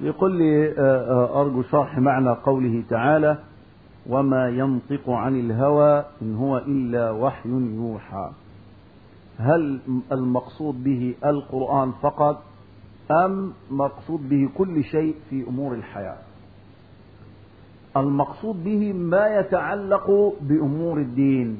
يقول لي أرجو شرح معنى قوله تعالى وما ينطق عن الهوى إن هو إلا وحي يوحى هل المقصود به القرآن فقط أم مقصود به كل شيء في أمور الحياة المقصود به ما يتعلق بأمور الدين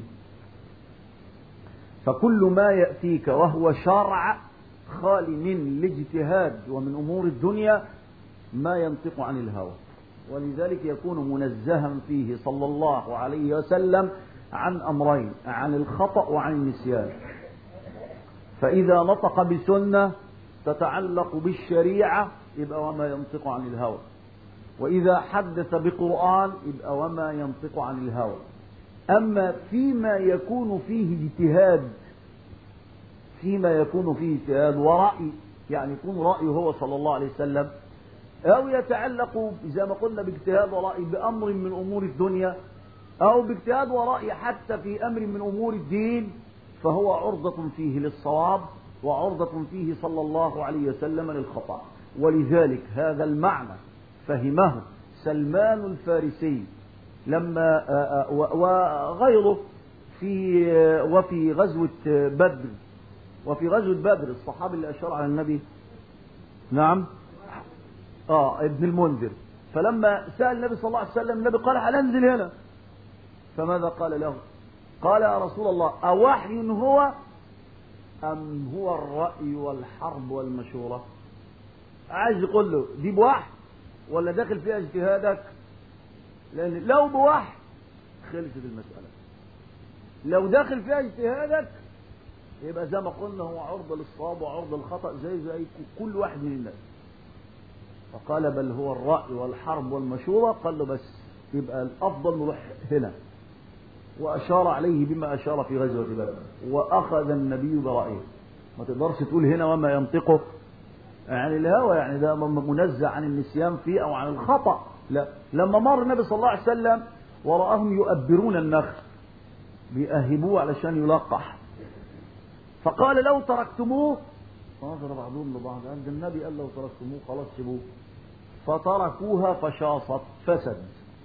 فكل ما يأتيك وهو شرع خالي من الاجتهاد ومن أمور الدنيا ما ينطق عن الهوى ولذلك يكون منزها فيه صلى الله عليه وسلم عن أمرين عن الخطأ وعن النسيان فإذا نطق بسنة تتعلق بالشريعة يبقى وما ينطق عن الهوى وإذا حدث بقرآن يبقى وما ينطق عن الهوى أما فيما يكون فيه اجتهاد فيما يكون فيه اجتهاد ورأي يعني يكون رأيه هو صلى الله عليه وسلم أو يتعلق زي ما قلنا باجتهاد ورأي بأمر من أمور الدنيا أو باجتهاد ورأي حتى في أمر من أمور الدين فهو عرضة فيه للصواب وعرضة فيه صلى الله عليه وسلم للخطأ ولذلك هذا المعنى فهمه سلمان الفارسي لما وغيره في وفي غزوة بدر وفي غزوة بدر الصحابي اللي أشار على النبي نعم اه ابن المنذر فلما سأل النبي صلى الله عليه وسلم النبي قال هل انزل هنا فماذا قال له قال يا رسول الله أوحي هو أم هو الرأي والحرب والمشورة عايز يقول له دي بوحي ولا داخل فيها اجتهادك لأن لو بوحي خلصت المسألة لو داخل فيها اجتهادك يبقى زي ما قلنا هو عرضة للصواب وعرضة للخطأ زي زي كل واحد من الناس فقال بل هو الرأي والحرب والمشورة قال له بس يبقى الأفضل نروح هنا وأشار عليه بما أشار في غزوة بدر وأخذ النبي برأيه ما تقدرش تقول هنا وما ينطقه عن الهوى يعني ده منزع عن النسيان فيه أو عن الخطأ لا لما مر النبي صلى الله عليه وسلم ورآهم يؤبرون النخل بيأهبوه علشان يلقح فقال لو تركتموه فنظر بعضهم لبعض عند النبي قال لو تركتموه خلاص سيبوه فتركوها فشاصت فسد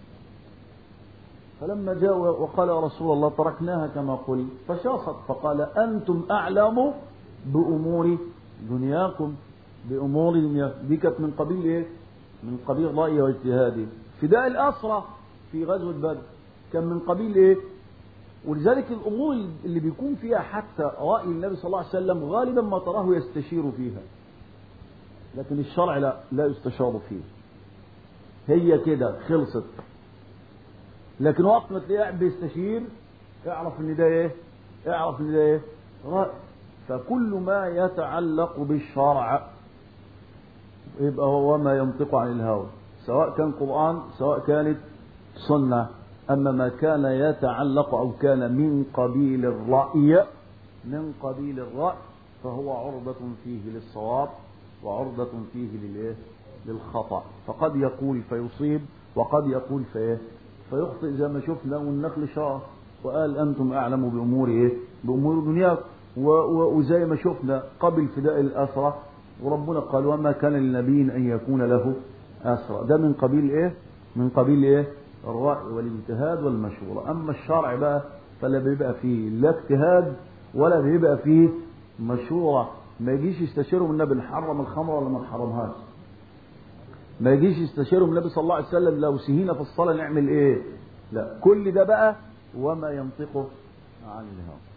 فلما جاء وقال يا رسول الله تركناها كما قلت فشاصت فقال أنتم أعلم بأمور دنياكم بأمور دنياكم دي كانت من قبيل إيه؟ من قبيل رأي واجتهادي فداء الأسرة في غزوة بدر كان من قبيل إيه؟ ولذلك الأمور اللي بيكون فيها حتى رأي النبي صلى الله عليه وسلم غالبا ما تراه يستشير فيها لكن الشرع لا لا يستشار فيه هي كده خلصت لكن وقت ما تلاقيه قاعد بيستشير اعرف ان ده ايه اعرف ان ده ايه رأي فكل ما يتعلق بالشرع يبقى هو ما ينطق عن الهوى سواء كان قرآن سواء كانت سنة أما ما كان يتعلق أو كان من قبيل الرأي من قبيل الرأي فهو عرضة فيه للصواب وعرضة فيه للإيه؟ للخطأ فقد يقول فيصيب وقد يقول فإيه؟ فيخطئ زي ما شفنا والنخل شاء وقال أنتم أعلم بأمور إيه؟ بأمور دنياكم وزي ما شفنا قبل فداء الأسرة وربنا قال وما كان للنبي أن يكون له أسرة ده من قبيل إيه؟ من قبيل إيه؟ الرأي والاجتهاد والمشورة أما الشرع بقى فلا بيبقى فيه لا اجتهاد ولا بيبقى فيه مشورة ما يجيش يستشيرهم النبي نحرم الخمر ولا ما نحرمهاش ما يجيش يستشيرهم النبي صلى الله عليه وسلم لو سهينا في الصلاة نعمل ايه لا كل ده بقى وما ينطقه عن الهوى